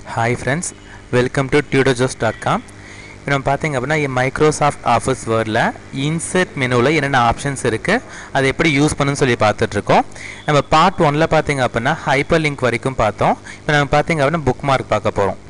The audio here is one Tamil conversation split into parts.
Hi friends welcome to Tutorjoes dot com இப்போ நம்ம பார்த்தீங்க அப்படின்னா மைக்ரோசாஃப்ட் ஆஃபீஸ் வேர்டில் இன்சர்ட் மெனுவில் என்னென்ன ஆப்ஷன்ஸ் இருக்குது அதை எப்படி யூஸ் பண்ணுன்னு சொல்லி பார்த்துட்ருக்கோம் நம்ம பார்ட் ஒனில் பார்த்தீங்க அப்படின்னா ஹைப்பர் லிங்க் வரைக்கும் பார்த்தோம் இப்போ நம்ம பார்த்தீங்க அப்படின்னா புக் மார்க் பார்க்க போகிறோம்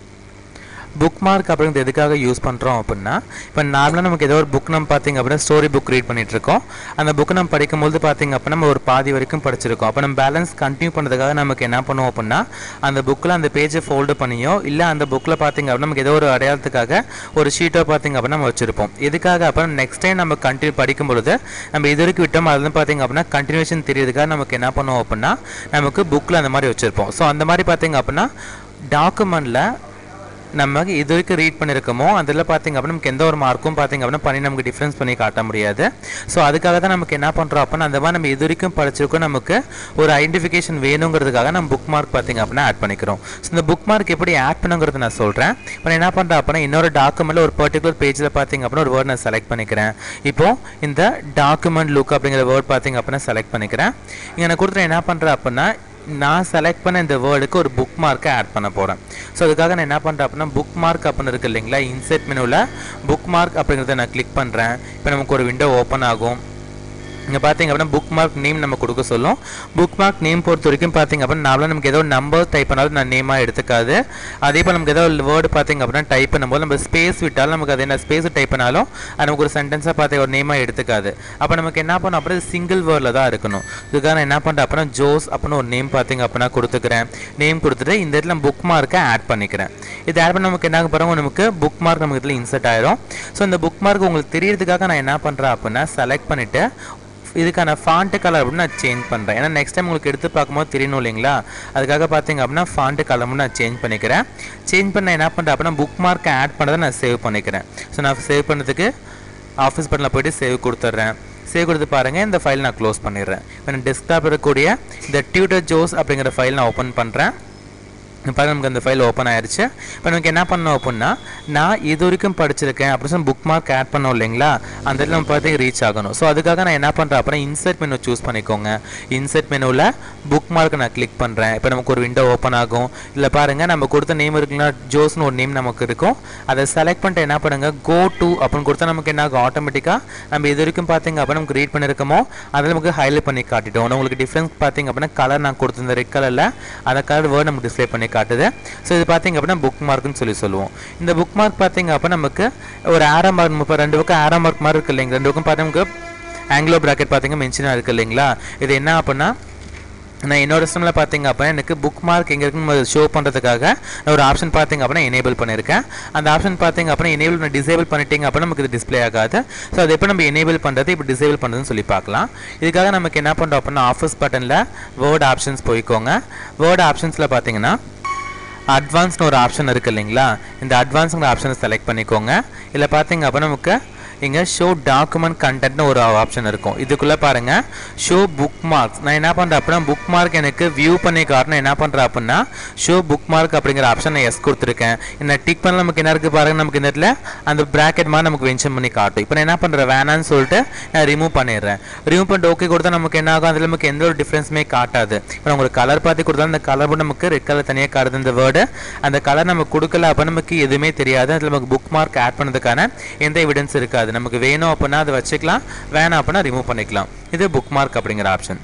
புக் மார்க் அப்படிங்கிறது எதுக்காக யூஸ் பண்ணுறோம் அப்படின்னா இப்போ நார்மலாக நமக்கு ஏதோ ஒரு புக் நம்ம பார்த்தீங்க அப்படின்னா ஸ்டோரி புக் ரீட் பண்ணிட்டு இருக்கோம் அந்த புக் நம்ம படிக்கும்போது பார்த்தீங்க அப்படின்னா நம்ம ஒரு பாதி வரைக்கும் படிச்சிருக்கோம் அப்போ நம்ம பேலன்ஸ் கண்டினியூ பண்ணுறதுக்காக நமக்கு என்ன பண்ணுவோம் அப்படின்னா அந்த புக்கில் அந்த பேஜை ஃபோல்டு பண்ணியோ இல்லை அந்த புக்கில் பார்த்தீங்க அப்படின்னா நமக்கு ஏதோ ஒரு அடையாளத்துக்காக ஒரு ஷீட்டோ பார்த்தீங்க அப்படின்னா நம்ம வச்சிருப்போம் எதுக்காக அப்புறம் நெக்ஸ்ட் டைம் நம்ம கண்டினியூ படிக்கும் பொழுது நம்ம இது வரைக்கும் விட்டோம் அது வந்து பார்த்தீங்க அப்படின்னா கண்டினியூஷன் தெரியறதுக்காக நமக்கு என்ன பண்ணுவோம் அப்படின்னா நமக்கு புக்கில் அந்த மாதிரி வச்சிருப்போம் ஸோ அந்த மாதிரி பார்த்தீங்க அப்படின்னா டாக்குமெண்ட்டில் நம்ம இது வரைக்கும் ரீட் பண்ணியிருக்கோமோ அதில் பார்த்தீங்க அப்படின்னா நமக்கு எந்த ஒரு மார்க்கும் பார்த்தீங்க அப்படின்னா பண்ணி நமக்கு டிஃப்ரென்ஸ் பண்ணி காட்ட முடியாது ஸோ அதுக்காக தான் நமக்கு என்ன பண்ணுறோம் அப்படின்னா அந்த மாதிரி நம்ம இது வரைக்கும் படிச்சிருக்கோம் நமக்கு ஒரு ஐடென்டிஃபிகேஷன் வேணுங்கிறதுக்காக நம்ம புக் மார்க் பார்த்தீங்க அப்படின்னா ஆட் பண்ணிக்கிறோம் ஸோ இந்த புக் மார்க் எப்படி ஆட் பண்ணுங்கிறது நான் சொல்கிறேன் இப்போ நான் என்ன பண்ணுறேன் அப்படின்னா இன்னொரு டாக்குமெண்ட்டில் ஒரு பர்டிகுலர் பேஜில் பார்த்தீங்க அப்படின்னா ஒரு வேர்ட் நான் செலக்ட் பண்ணிக்கிறேன் இப்போ இந்த டாக்குமெண்ட் லுக் அப்படிங்கிற வேர்ட் பார்த்தீங்க அப்படின்னா செலக்ட் பண்ணிக்கிறேன் இங்கே நான் கொடுத்துட்டு என்ன பண்ணுறேன் அப்படின்னா நான் செலக்ட் பண்ண இந்த வேர்டுக்கு ஒரு புக் மார்க்கை ஆட் பண்ண போகிறேன் ஸோ அதுக்காக நான் என்ன பண்ணுறேன் அப்படின்னா புக் மார்க் அப்படின்னு இருக்கு இல்லைங்களா இன்செர்ட் மெனுவில் புக் மார்க் அப்படிங்கிறத நான் கிளிக் பண்ணுறேன் இப்போ நமக்கு ஒரு விண்டோ ஓப்பன் ஆகும் இங்கே பார்த்தீங்க அப்படின்னா புக் மார்க் நேம் நம்ம கொடுக்க சொல்லும் புக் மார்க் நேம் பொறுத்த வரைக்கும் பார்த்தீங்க அப்படின்னா நார்மலாக நமக்கு ஏதோ நம்பர் டைப் பண்ணாலும் நான் நேமாக எடுத்துக்காது அதே போல் நமக்கு ஏதோ வேர்டு பார்த்தீங்க அப்படின்னா டைப் பண்ணும்போது நம்ம ஸ்பேஸ் விட்டாலும் நமக்கு அது என்ன ஸ்பேஸ் டைப் பண்ணாலும் அது நமக்கு ஒரு சென்டென்ஸாக பார்த்து ஒரு நேமாக எடுத்துக்காது அப்போ நமக்கு என்ன பண்ணும் அப்படின்னா சிங்கிள் வேர்டில் தான் இருக்கணும் இதுக்காக நான் என்ன பண்ணுறேன் அப்படின்னா ஜோஸ் அப்படின்னு ஒரு நேம் பார்த்தீங்க அப்படின்னா கொடுத்துக்கிறேன் நேம் கொடுத்துட்டு இந்த இடத்துல புக் மார்க்கை ஆட் பண்ணிக்கிறேன் இது ஆட் பண்ண நமக்கு என்ன பாருங்க நமக்கு புக் மார்க் நமக்கு இதில் இன்சர்ட் ஆயிரும் ஸோ இந்த புக் மார்க் உங்களுக்கு தெரியறதுக்காக நான் என்ன பண்ணுறேன் அப்படின்னா செலக்ட் பண்ணிவிட்டு இதுக்கான ஃபாண்ட் கலர் அப்படின்னு நான் சேஞ்ச் பண்ணுறேன் ஏன்னா நெக்ஸ்ட் டைம் உங்களுக்கு எடுத்து பார்க்கும்போது தெரியணும் இல்லைங்களா அதுக்காக பார்த்தீங்க அப்படின்னா ஃபாண்ட் கலர் நான் சேஞ்ச் பண்ணிக்கிறேன் சேஞ்ச் பண்ண என்ன பண்ணுறேன் அப்படின்னா புக் மார்க்கை ஆட் பண்ணதை நான் சேவ் பண்ணிக்கிறேன் ஸோ நான் சேவ் பண்ணதுக்கு ஆஃபீஸ் பட்டனில் போயிட்டு சேவ் கொடுத்துட்றேன் சேவ் கொடுத்து பாருங்கள் இந்த ஃபைல் நான் க்ளோஸ் பண்ணிடுறேன் இப்போ நான் டெஸ்க்டாப் இருக்கக்கூடிய இந்த டியூட்டர் ஜோஸ் அப்படிங்கிற ஃபைல் நான் ஓப்பன் பண்ணுறேன் பாருங்க நமக்கு அந்த ஃபைல் ஓப்பன் ஆயிடுச்சு இப்போ நமக்கு என்ன பண்ணோம் அப்படின்னா நான் இது வரைக்கும் படிச்சிருக்கேன் அப்படின்னு சொல்லி புக் மார்க் ஆட் பண்ணோம் இல்லைங்களா அந்த இடத்துல நம்ம பார்த்து ரீச் ஆகணும் ஸோ அதுக்காக நான் என்ன பண்ணுறேன் அப்புறம் இன்சர்ட் மெனு சூஸ் பண்ணிக்கோங்க இன்சர்ட் மெனுவில் புக் மார்க் நான் கிளிக் பண்ணுறேன் இப்போ நமக்கு ஒரு விண்டோ ஓப்பன் ஆகும் இல்லை பாருங்கள் நம்ம கொடுத்த நேம் இருக்குன்னா ஜோஸ்னு ஒரு நேம் நமக்கு இருக்கும் அதை செலக்ட் பண்ணிட்டு என்ன பண்ணுங்க கோ டு அப்படின்னு கொடுத்தா நமக்கு என்ன ஆகும் ஆட்டோமேட்டிக்காக நம்ம இது வரைக்கும் பார்த்தீங்க அப்படின்னா நமக்கு ரீட் பண்ணியிருக்கோமோ அதில் நமக்கு ஹைலைட் பண்ணி காட்டிட்டோம் உங்களுக்கு டிஃப்ரென்ஸ் பார்த்தீங்க அப்படின்னா கலர் நான் கொடுத்துருந்த ரெட் கலரில் அந்த கலர் வேர்டு நமக்கு டிஸ்பிளே பண்ணி காட்டுது ஸோ இது பார்த்தீங்க அப்படின்னா புக் மார்க்னு சொல்லி சொல்லுவோம் இந்த புக் மார்க் பார்த்தீங்க அப்போ நமக்கு ஒரு ஆரோ மார்க் முப்பது ரெண்டு பக்கம் ஆரோ மார்க் மாதிரி இருக்கு இல்லைங்க ரெண்டு பக்கம் பார்த்தா நமக்கு ஆங்கிலோ ப்ராக்கெட் பார்த்தீங்க மென்ஷனாக இருக்குது இல்லைங்களா இது என்ன அப்படின்னா நான் என்னோட சிஸ்டமில் பார்த்தீங்க அப்படின்னா எனக்கு புக் மார்க் எங்கே இருக்குன்னு ஷோ பண்ணுறதுக்காக நான் ஒரு ஆப்ஷன் பார்த்தீங்க அப்படின்னா எனேபிள் பண்ணியிருக்கேன் அந்த ஆப்ஷன் பார்த்தீங்க அப்படின்னா எனேபிள் பண்ணி டிசேபிள் பண்ணிட்டீங்க அப்படின்னா நமக்கு இது டிஸ்ப்ளே ஆகாது ஸோ அது எப்போ நம்ம எனேபிள் பண்ணுறது இப்போ டிசேபிள் பண்ணுறதுன்னு சொல்லி பார்க்கலாம் இதுக்காக நமக்கு என்ன பண்ணுறோம் அப்படின்னா ஆஃபீஸ் பட்டனில் வேர்ட் ஆப்ஷன்ஸ் போய்க்கோங்க வேர்ட் ஆப்ஷன்ஸில் பார்த்தீங்கன்னா அட்வான்ஸ்னு ஒரு ஆப்ஷன் இருக்குது இல்லைங்களா இந்த அட்வான்ஸுங்கிற ஆப்ஷனை செலக்ட் பண்ணிக்கோங்க இல்லை பார்த்தீங்க அப்போ நமக்கு இங்கே ஷோ டாக்குமெண்ட் கண்டென்ட்னு ஒரு ஆப்ஷன் இருக்கும் இதுக்குள்ளே பாருங்கள் ஷோ புக் மார்க்ஸ் நான் என்ன பண்ணுறேன் அப்படின்னா புக் மார்க் எனக்கு வியூ பண்ணி காட்டணும் என்ன பண்ணுறேன் அப்படின்னா ஷோ புக் மார்க் அப்படிங்கிற ஆப்ஷன் நான் எஸ் கொடுத்துருக்கேன் என்ன டிக் பண்ண நமக்கு என்ன இருக்குது பாருங்கள் நமக்கு இந்த இடத்துல அந்த ப்ராக்கெட் மாதிரி நமக்கு மென்ஷன் பண்ணி காட்டும் இப்போ நான் என்ன பண்ணுறேன் வேணான்னு சொல்லிட்டு நான் ரிமூவ் பண்ணிடுறேன் ரிமூவ் பண்ணிட்டு ஓகே கொடுத்தா நமக்கு என்ன ஆகும் அதில் நமக்கு எந்த ஒரு டிஃப்ரென்ஸுமே காட்டாது இப்போ நான் உங்களுக்கு கலர் பார்த்து கொடுத்தா அந்த கலர் மட்டும் நமக்கு ரெட் கலர் தனியாக காட்டுது இந்த வேர்டு அந்த கலர் நம்ம கொடுக்கல அப்போ நமக்கு எதுவுமே தெரியாது அதில் நமக்கு புக் மார்க் ஆட் பண்ணதுக்கான எந்த எவிடன்ஸ் இருக்காது நமக்கு வேணும் அப்படின்னா அதை வச்சுக்கலாம் வேணாம் அப்படின்னா ரிமூவ் பண்ணிக்கலாம் இது புக் மார்க் அப்படிங்கிற ஆப்ஷன்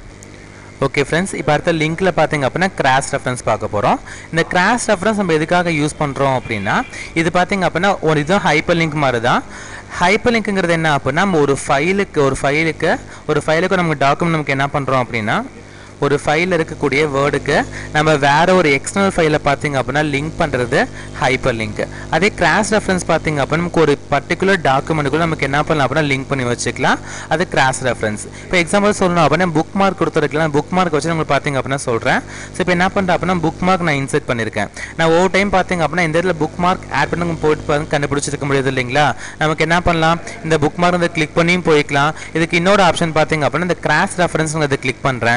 ஓகே ஃப்ரெண்ட்ஸ் இப்போ அடுத்த லிங்க்கில் பார்த்தீங்க அப்படின்னா கிராஸ் ரெஃபரன்ஸ் பார்க்க போகிறோம் இந்த கிராஸ் ரெஃபரன்ஸ் நம்ம எதுக்காக யூஸ் பண்ணுறோம் அப்படின்னா இது பார்த்தீங்க அப்படின்னா ஒரு இது ஹைப்பர் லிங்க் மாதிரி தான் ஹைப்பர் லிங்க்குங்கிறது என்ன அப்படின்னா நம்ம ஒரு ஃபைலுக்கு ஒரு ஃபைலுக்கு ஒரு ஃபைலுக்கு நமக்கு டாக்குமெண்ட் நமக்கு என்ன பண்ணுறோம் அப்படின்னா ஒரு ஃபைலில் இருக்கக்கூடிய வேர்டுக்கு நம்ம வேற ஒரு எக்ஸ்டர்னல் ஃபைலை பார்த்தீங்க அப்படின்னா லிங்க் பண்ணுறது ஹைப்பர் லிங்க் அதே கிராஸ் ரெஃபரன்ஸ் பார்த்தீங்க அப்படின்னா நமக்கு ஒரு பர்டிகுலர் டாக்குமெண்ட்டுக்குள்ள நமக்கு என்ன பண்ணலாம் அப்படின்னா லிங்க் பண்ணி வச்சுக்கலாம் அது கிராஸ் ரெஃபரன்ஸ் இப்போ எக்ஸாம்பிள் சொல்லணும் அப்படின்னா புக் மார்க் கொடுத்துருக்கலாம் புக் மார்க் வச்சு உங்களுக்கு பார்த்தீங்க அப்படின்னா சொல்கிறேன் ஸோ இப்போ என்ன பண்ணுறேன் அப்படின்னா புக் மார்க் நான் இன்சர்ட் பண்ணியிருக்கேன் நான் ஒவ்வொரு டைம் பார்த்தீங்க அப்படின்னா இந்த இடத்துல புக் மார்க் ஆட் பண்ணி போயிட்டு பாருங்க கண்டுபிடிச்சிருக்க முடியாது இல்லைங்களா நமக்கு என்ன பண்ணலாம் இந்த புக் மார்க் வந்து கிளிக் பண்ணியும் போய்க்கலாம் இதுக்கு இன்னொரு ஆப்ஷன் பார்த்தீங்க அப்படின்னா இந்த கிராஸ் ரெஃபரன்ஸ் அதை கிளிக் பண்ணுறேன் நமக்கு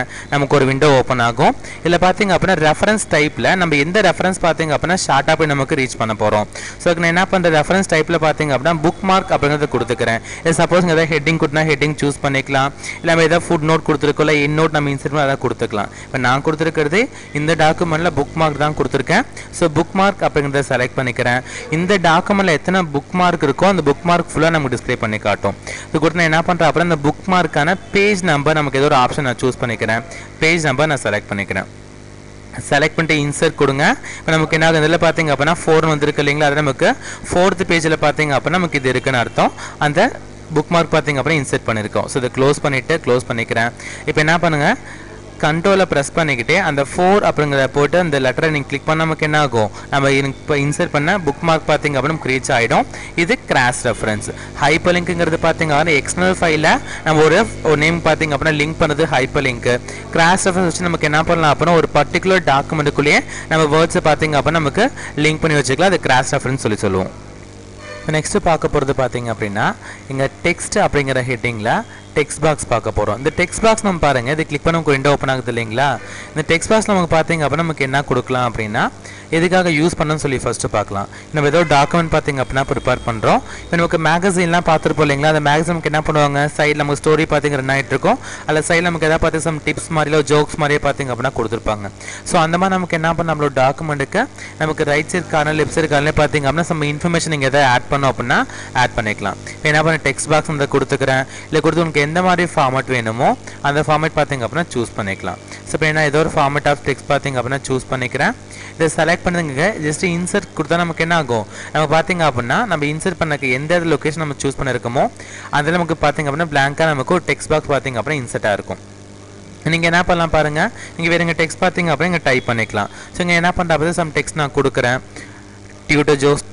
நமக்கு ஒரு விண்டோ ஓப்பன் ஆகும் இதில் பார்த்தீங்க அப்படின்னா ரெஃபரன்ஸ் டைப்பில் நம்ம எந்த ரெஃபரன்ஸ் பார்த்தீங்க அப்படின்னா ஷார்ட்டாக போய் நமக்கு ரீச் பண்ண போகிறோம் ஸோ நான் என்ன பண்ணுற ரெஃபரன்ஸ் டைப்பில் பார்த்தீங்க அப்படின்னா புக் மார்க் அப்படிங்கிறத கொடுத்துக்கிறேன் இது சப்போஸ் ஏதாவது ஹெட்டிங் கொடுத்தா ஹெட்டிங் சூஸ் பண்ணிக்கலாம் இல்லை நம்ம ஏதாவது ஃபுட் நோட் கொடுத்துருக்கோம்ல இன் நோட் நம்ம இன்சர்ட் பண்ணி அதை கொடுத்துக்கலாம் இப்போ நான் கொடுத்துருக்கிறது இந்த டாக்குமெண்ட்டில் புக் மார்க் தான் கொடுத்துருக்கேன் ஸோ புக் மார்க் அப்படிங்கிறத செலக்ட் பண்ணிக்கிறேன் இந்த டாக்குமெண்ட்டில் எத்தனை புக் மார்க் இருக்கோ அந்த புக் மார்க் ஃபுல்லாக நமக்கு டிஸ்ப்ளே பண்ணி காட்டும் இது கொடுத்து நான் என்ன பண்ணுறேன் அப்புறம் இந்த புக் மார்க்கான பேஜ் நம்பர் நமக்கு ஏதோ ஒரு ஆப்ஷன் நான் சூஸ் பண்ணிக்கிறேன் பேஜ் நம்பர் நான் செலக்ட் பண்ணிக்கிறேன் செலக்ட் பண்ணிட்டு இன்சர்ட் கொடுங்க இப்போ நமக்கு என்ன ஆகுது இதில் பார்த்தீங்க அப்படின்னா ஃபோர் வந்திருக்கு இல்லைங்களா அது நமக்கு ஃபோர்த் பேஜில் பார்த்தீங்க அப்படின்னா நமக்கு இது இருக்குன்னு அர்த்தம் அந்த புக் மார்க் பார்த்தீங்க அப்படின்னா இன்சர்ட் பண்ணியிருக்கோம் ஸோ இதை க்ளோஸ் பண்ணிவிட்டு க்ளோஸ் பண்ணிக்கிறேன் இப்போ என்ன பண்ணுங்கள் கண்ட்ரோலை ப்ரெஸ் பண்ணிக்கிட்டே அந்த ஃபோர் அப்படிங்கிறத போட்டு அந்த லெட்டரை நீங்கள் கிளிக் பண்ண நமக்கு என்ன ஆகும் நம்ம இப்போ இன்சர்ட் பண்ண புக் மார்க் பார்த்தீங்க அப்படின்னா நமக்கு ரீச் ஆகிடும் இது கிராஸ் ரெஃபரன்ஸ் ஹைப்பர் லிங்க்குங்கிறது பார்த்தீங்க அப்படின்னா எக்ஸ்டர்னல் ஃபைலில் நம்ம ஒரு ஒரு நேம் பார்த்தீங்க அப்படின்னா லிங்க் பண்ணது ஹைப்பர் லிங்க் கிராஸ் ரெஃபரன்ஸ் வச்சு நமக்கு என்ன பண்ணலாம் அப்படின்னா ஒரு பர்டிகுலர் டாக்குமெண்ட்டுக்குள்ளேயே நம்ம வேர்ட்ஸை பார்த்தீங்க அப்படின்னா நமக்கு லிங்க் பண்ணி வச்சுக்கலாம் அது கிராஸ் ரெஃபரன்ஸ் சொல்லி சொல்லுவோம் நெக்ஸ்ட்டு பார்க்க போகிறது பார்த்தீங்க அப்படின்னா இங்கே டெக்ஸ்ட் அப்படிங்கிற ஹெட்டிங்கில் டெக்ஸ்ட் பாக்ஸ் பார்க்க போகிறோம் இந்த டெக்ஸ்ட் பாக்ஸ் நம்ம பாருங்கள் இது கிளிக் பண்ண நமக்கு விண்டோ ஓப்பன் ஆகுது இல்லைங்களா இந்த டெக்ஸ்ட் பாக்ஸ் நமக்கு பார்த்தீங்க அப்படின்னா நமக்கு என்ன கொடுக்கலாம் அப்படின்னா எதுக்காக யூஸ் பண்ணணும்னு சொல்லி ஃபஸ்ட்டு பார்க்கலாம் நம்ம ஏதோ டாக்குமெண்ட் பார்த்தீங்க அப்படின்னா ப்ரிப்பேர் பண்ணுறோம் இப்போ நமக்கு மேகசின்லாம் பார்த்துருப்போம் இல்லைங்களா அந்த மேகசின் நமக்கு என்ன பண்ணுவாங்க சைடில் நமக்கு ஸ்டோரி பார்த்தீங்க ரன் ஆகிட்டு இருக்கும் அதில் சைடில் நமக்கு எதாவது பார்த்து சம் டிப்ஸ் மாதிரியோ ஜோக்ஸ் மாதிரியே பார்த்தீங்க அப்படின்னா கொடுத்துருப்பாங்க ஸோ அந்த மாதிரி நமக்கு என்ன பண்ண நம்மளோட டாக்குமெண்ட்டுக்கு நமக்கு right side corner left side corner பார்த்தீங்க அப்படின்னா நம்ம இன்ஃபர்மேஷன் நீங்கள் எதாவது ஆட் பண்ணோம் அப்படின்னா ஆட் பண்ணிக்கலாம் இப்போ என்ன பண்ண டெக்ஸ்ட் பாக்ஸ் வந்து கொடுத்துக்கிறேன் இல்லை கொடுத்து உனக்கு எந்த மாதிரி ஃபார்மேட் வேணுமோ அந்த ஃபார்மேட் பார்த்தீங்க அப்படின்னா சூஸ் பண்ணிக்கலாம் ஸோ இப்போ என்ன ஏதோ ஒரு ஃபார்மேட் ஆஃப் டெக்ஸ்ட் பார்த்தீங்க அப்படின்னா சூஸ் பண்ணிக்கிறேன் இதை செலக்ட் பண்ணுங்க ஜஸ்ட் இன்சர்ட் கொடுத்தா நமக்கு என்ன ஆகும் நம்ம பார்த்தீங்க அப்படின்னா நம்ம இன்சர்ட் பண்ணக்கு எந்த லொக்கேஷன் நம்ம சூஸ் பண்ணியிருக்கோமோ அதில் நமக்கு பார்த்தீங்க அப்படின்னா பிளாங்காக நமக்கு ஒரு டெக்ஸ்ட் பாக்ஸ் பார்த்தீங்க அப்படின்னா இன்சர்ட்டாக இருக்கும் நீங்கள் என்ன பண்ணலாம் பாருங்கள் நீங்கள் வேறு இங்கே டெக்ஸ்ட் பார்த்தீங்க அப்படின்னா இங்கே டைப் பண்ணிக்கலாம் ஸோ இங்கே என்ன பண்ணுற அப்போ சம் டெக்ஸ்ட் நான் கொடுக்குறேன் Tutor Joes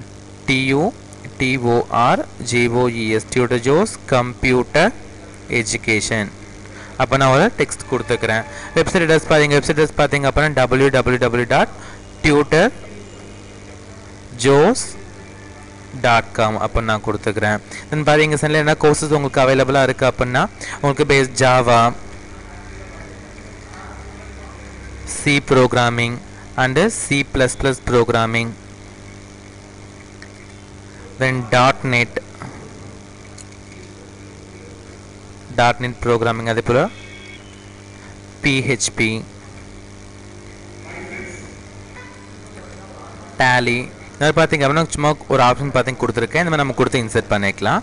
T U T O R G O E S Tutor Joes computer education அப்போ நான் ஒரு டெக்ஸ்ட் கொடுத்துக்கிறேன் வெப்சைட் அட்ரஸ் பார்த்தீங்க வெப்சைட் அட்ரஸ் பார்த்தீங்க அப்படின்னா W W W dot Tutor Joes dot com அப்படின்னு நான் கொடுத்துக்கிறேன் தென் பாருங்க சென்னில் என்ன கோர்சஸ் உங்களுக்கு அவைலபிளாக இருக்குது அப்படின்னா உங்களுக்கு base Java C programming and C plus plus programming then dot net dot net programming அதே போல் பிஹெச்பி டேலி இந்த மாதிரி பார்த்தீங்க அப்படின்னா சும்மா ஒரு ஆப்ஷன் பார்த்தீங்க கொடுத்துருக்கேன் இந்த மாதிரி நம்ம கொடுத்து இன்சர்ட் பண்ணிக்கலாம்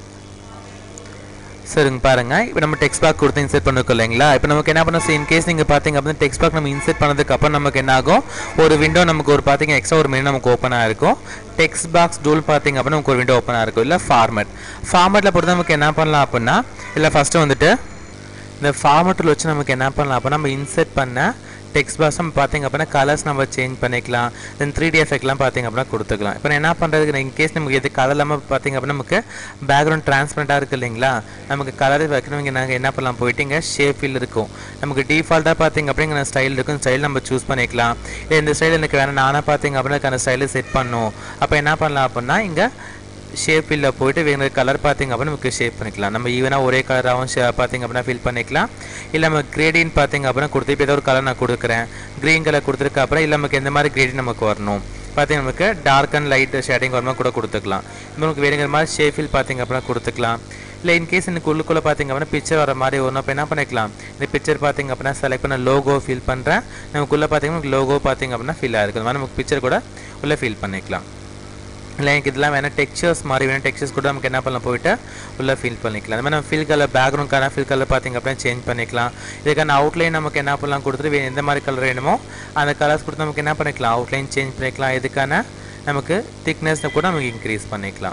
சரிங்க பாருங்க இப்போ நம்ம டெக்ஸ்ட் பாக் கொடுத்து இன்சர்ட் பண்ணிருக்கோம் இல்லைங்களா இப்போ நமக்கு என்ன பண்ணணும் இன் கேஸ் நீங்கள் பார்த்தீங்க அப்படின்னா டெக்ஸ்ட் பாக் நம்ம இன்சர்ட் பண்ணதுக்கு அப்புறம் நமக்கு என்ன ஆகும் ஒரு விண்டோ நமக்கு ஒரு பார்த்தீங்க எக்ஸ்ட்ரா ஒரு மெனு நமக்கு ஓப்பனாக இருக்கும் டெக்ஸ்ட் பாக்ஸ் டூல் பார்த்தீங்க அப்படின்னா நமக்கு ஒரு விண்டோ ஓப்பனாக இருக்கும் இல்லை ஃபார்மேட் ஃபார்மேட்டில் பொறுத்து நமக்கு என்ன பண்ணலாம் அப்படின்னா இல்லை ஃபஸ்ட்டு வந்துட்டு இந்த ஃபார்மேட்டில் வச்சு நமக்கு என்ன பண்ணலாம் அப்படின்னா நம்ம இன்சர்ட் பண்ண டெக்ஸ்ட் பாக்ஸ் நம்ம பார்த்தீங்க அப்படின்னா கலர்ஸ் நம்ம சேஞ்ச் பண்ணிக்கலாம் தென் த்ரீ டி எஃபெக்ட்லாம் பார்த்தீங்க அப்படின்னா கொடுத்துக்கலாம் இப்போ நான் என்ன பண்ணுறதுக்கு இன் கேஸ் நமக்கு எது கலர் இல்லாமல் பார்த்தீங்க அப்படின்னா நமக்கு பேக்ரவுண்ட் டிரான்ஸ்பரண்ட்டாக இருக்குது இல்லைங்களா நமக்கு கலர் வைக்கணும் இங்கே நாங்கள் என்ன பண்ணலாம் போயிட்டு இங்கே ஷேப் ஃபீல் இருக்கும் நமக்கு டிஃபால்ட்டாக பார்த்தீங்க அப்படிங்கிற ஸ்டைல் இருக்கும் ஸ்டைல் நம்ம சூஸ் பண்ணிக்கலாம் இல்லை இந்த ஸ்டைல் எனக்கு வேணும் நானாக பார்த்தீங்க அப்படின்னா அந்த ஸ்டைலை செட் பண்ணும் அப்போ என்ன பண்ணலாம் அப்படின்னா இங்கே ஷேப் ஃபில்லில் போயிட்டு வேறு கலர் பார்த்திங்க அப்படின்னா நமக்கு ஷேப் பண்ணிக்கலாம் நம்ம ஈவனாக ஒரே கலராகவும் ஷே பார்த்திங்க அப்படின்னா ஃபில் பண்ணிக்கலாம் இல்லை நம்ம கிரேடியன் பார்த்திங்க அப்படின்னா கொடுத்து இப்போ ஏதோ ஒரு கலர் நான் கொடுக்குறேன் க்ரீன் கலர் கொடுத்துருக்க அப்புறம் இல்லை நமக்கு எந்த மாதிரி கிரேடியன் நமக்கு வரணும் பார்த்திங்க நமக்கு டார்க் அண்ட் லைட் ஷேடிங் வரமா கூட கொடுத்துக்கலாம் இப்போ நமக்கு வேணுங்கிற மாதிரி ஷேப் ஃபில் பார்த்திங்க அப்படின்னா கொடுத்துக்கலாம் இல்லை இன்கேஸ் எனக்கு உள்ளுக்குள்ளே பார்த்திங்க அப்படின்னா பிக்சர் வர மாதிரி ஒன்று அப்போ என்ன பண்ணிக்கலாம் இந்த பிக்சர் பார்த்திங்க அப்படின்னா செலக்ட் பண்ண லோகோ ஃபில் பண்ணுறேன் நமக்குள்ளே பார்த்திங்கன்னா நமக்கு லோகோ பார்த்திங்க அப்படின்னா ஃபில் ஆகிருக்கு மாதிரி நமக்கு பிக்சர் கூட உள்ளே ஃபில் பண்ணிக்கலாம் இல்லை எனக்கு இதெல்லாம் வேணால் டெக்ஸ்சர்ஸ் மாதிரி வேணும் டெக்ஸ்சர்ஸ் கூட நமக்கு என்ன பண்ணலாம் போயிட்டு உள்ளே ஃபில் பண்ணிக்கலாம் அந்த மாதிரி நம்ம ஃபில் கலர் பேக்ரவுண்ட்கான ஃபில் கலர் பார்த்திங்க அப்படின்னா சேஞ்ச் பண்ணிக்கலாம் இதுக்கான அவுட்லைன் நமக்கு என்ன பண்ணலாம் கொடுத்துட்டு வே- எந்த மாதிரி கலர் வேணுமோ அந்த கலர்ஸ் கொடுத்து நமக்கு என்ன பண்ணிக்கலாம் அவுட்லைன் சேஞ்ச் பண்ணிக்கலாம் இதுக்கான நமக்கு திக்னஸ் கூட நமக்கு இன்க்ரீஸ் பண்ணிக்கலாம்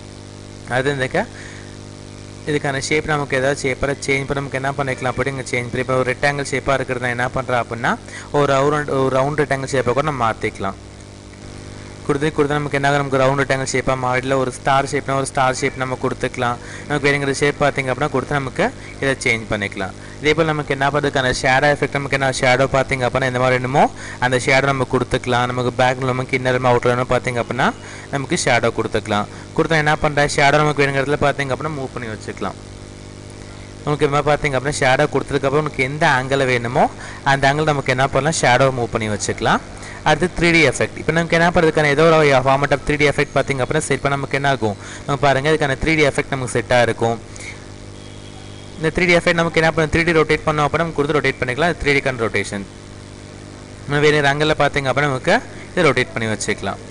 அது இந்த இதுக்கான ஷேப் நமக்கு ஏதாவது ஷேப்பாக சேஞ்ச் பண்ண நமக்கு என்ன பண்ணிக்கலாம் அப்படி இங்கே சேஞ்ச் பண்ணி இப்போ ஒரு ரெக்டாங்கிள் ஷேப்பாக இருக்கிறது நான் என்ன பண்ணுறேன் அப்படின்னா ஒரு ரவுண்ட் ஒரு ரவுண்ட் ரெக்டாங்கிள் ஷேப்பை கூட நம்ம மாற்றிக்கலாம் கொடுத்து கொடுத்து நமக்கு என்ன ஆகும்? நமக்கு ரவுண்ட் ரெக்டாங்கிள் ஷேப்பாக மாடல ஒரு ஸ்டார் ஷேப்னா ஒரு ஸ்டார் ஷேப் நம்ம கொடுத்துக்கலாம் நமக்கு வேணுங்கிற ஷேப் பார்த்திங்க அப்படின்னா கொடுத்து நமக்கு இதை சேஞ்ச் பண்ணிக்கலாம் இதே போல் நமக்கு என்ன பண்ணுறதுக்கான ஷேடோ எஃபெக்ட் நமக்கு என்ன ஷேடோ பார்த்திங்க அப்படின்னா எந்த மாதிரி வேணுமோ அந்த ஷேடோ நம்ம கொடுத்துக்கலாம் நமக்கு பேக்கில் நமக்கு இன்னர் அவுட்டர் வேணும் பார்த்திங்க அப்படின்னா நமக்கு ஷேடோ கொடுத்துக்கலாம் கொடுத்தா என்ன பண்ணுறேன் ஷேடோ நமக்கு வேணுங்கிறதுல பார்த்திங்க அப்படின்னா மூவ் பண்ணி வச்சுக்கலாம் உங்களுக்கு இது மாதிரி பார்த்தீங்க அப்படின்னா ஷேடோ கொடுத்ததுக்கப்புறம் உங்களுக்கு எந்த ஆங்கிளில் வேணுமோ அந்த ஆங்கிள் நமக்கு என்ன பண்ணலாம் ஷேடோ மூவ் பண்ணி வச்சுக்கலாம் அடுத்து த்ரீ டி எஃபெக்ட் இப்போ நமக்கு என்ன பண்ணுறதுக்கான ஏதோ ஒரு format of three D effect பார்த்தீங்க அப்படின்னா செட் பண்ண நமக்கு என்ன ஆகும் நம்ம பாருங்கள் இதுக்கான த்ரீ டி எஃபெக்ட் நமக்கு செட்டாக இருக்கும் இந்த த்ரீ டி எஃபெக்ட் நமக்கு என்ன பண்ண த்ரீ டி ரொட்டேட் பண்ணோம் அப்படின்னா நம்ம கொடுத்து ரொட்டேட் பண்ணிக்கலாம் த்ரீ டிக்கான ரொட்டேஷன் நம்ம வேறு ஆங்கிளில் பார்த்தீங்க அப்படின்னா நமக்கு இதை ரொட்டேட் பண்ணி வச்சுக்கலாம்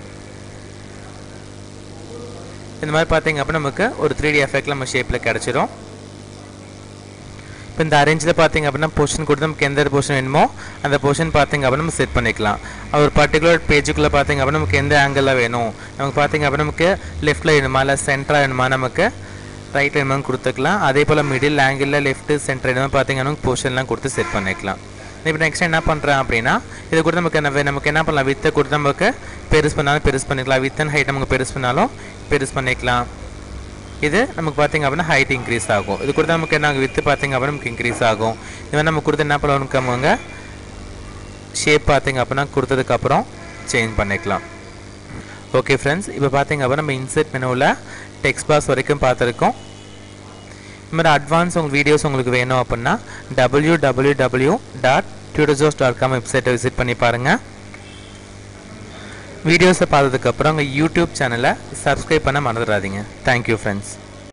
இந்த மாதிரி பார்த்தீங்க அப்படின்னா நமக்கு ஒரு த்ரீ டி எஃபெக்ட் நம்ம ஷேப்பில் கிடச்சிரும் இப்போ இந்த அரேஞ்சில் பார்த்தீங்க அப்படின்னா பொசிஷன் கொடுத்து நமக்கு எந்த பொசிஷன் வேணுமோ அந்த பொசிஷன் பார்த்தீங்க அப்படின்னா நம்ம செட் பண்ணிக்கலாம் ஒரு பர்டிகுலர் பேஜுக்குள்ளே பார்த்தீங்க அப்படின்னா நமக்கு எந்த ஆங்கிளில் வேணும் நமக்கு பார்த்தீங்க அப்படின்னா நமக்கு லெஃப்ட்டில் வேணுமா இல்லை சென்டராக வேணுமா நமக்கு ரைட் வேணுமான்னு கொடுத்துக்கலாம் அதே போல் மிடில் ஆங்கிளில் லெஃப்ட் சென்டர் வேணுமா பார்த்தீங்கன்னா நமக்கு பொசிஷன்லாம் கொடுத்து செட் பண்ணிக்கலாம் இப்போ நெக்ஸ்ட் என்ன பண்ணுறேன் அப்படின்னா இது கூட நமக்கு என்ன நமக்கு என்ன பண்ணலாம் வித்தை கொடுத்து நமக்கு பெருசு பண்ணாலும் பெருசு பண்ணிக்கலாம் வித் அண்ட் ஹைட் நமக்கு பெருசு பண்ணாலும் பெருசு பண்ணிக்கலாம் இது நமக்கு பார்த்தீங்க அப்படின்னா ஹைட் இன்க்ரீஸ் ஆகும் இது கொடுத்தா நமக்கு என்ன வித்து பார்த்தீங்க அப்படின்னா நமக்கு இன்க்ரீஸ் ஆகும் இது மாதிரி நம்ம கொடுத்து என்ன பண்ணுவோம்ங்க ஷேப் பார்த்தீங்க அப்படின்னா கொடுத்ததுக்கப்புறம் சேஞ்ச் பண்ணிக்கலாம் ஓகே ஃப்ரெண்ட்ஸ் இப்போ பார்த்தீங்க அப்படின்னா நம்ம இன்செர்ட் மெனுவில் டெக்ஸ்ட் பாக்ஸ் வரைக்கும் பார்த்துருக்கோம் இது மாதிரி அட்வான்ஸ் உங்களுக்கு வீடியோஸ் உங்களுக்கு வேணும் அப்படின்னா W W W dot Tutor Joes dot com வெப்சைட்டை விசிட் பண்ணி பாருங்கள் வீடியோஸை பார்த்ததுக்கப்புறம் உங்கள் யூடியூப் சேனலை சப்ஸ்கிரைப் பண்ண மறந்துடாதீங்க தேங்க்யூ ஃப்ரெண்ட்ஸ்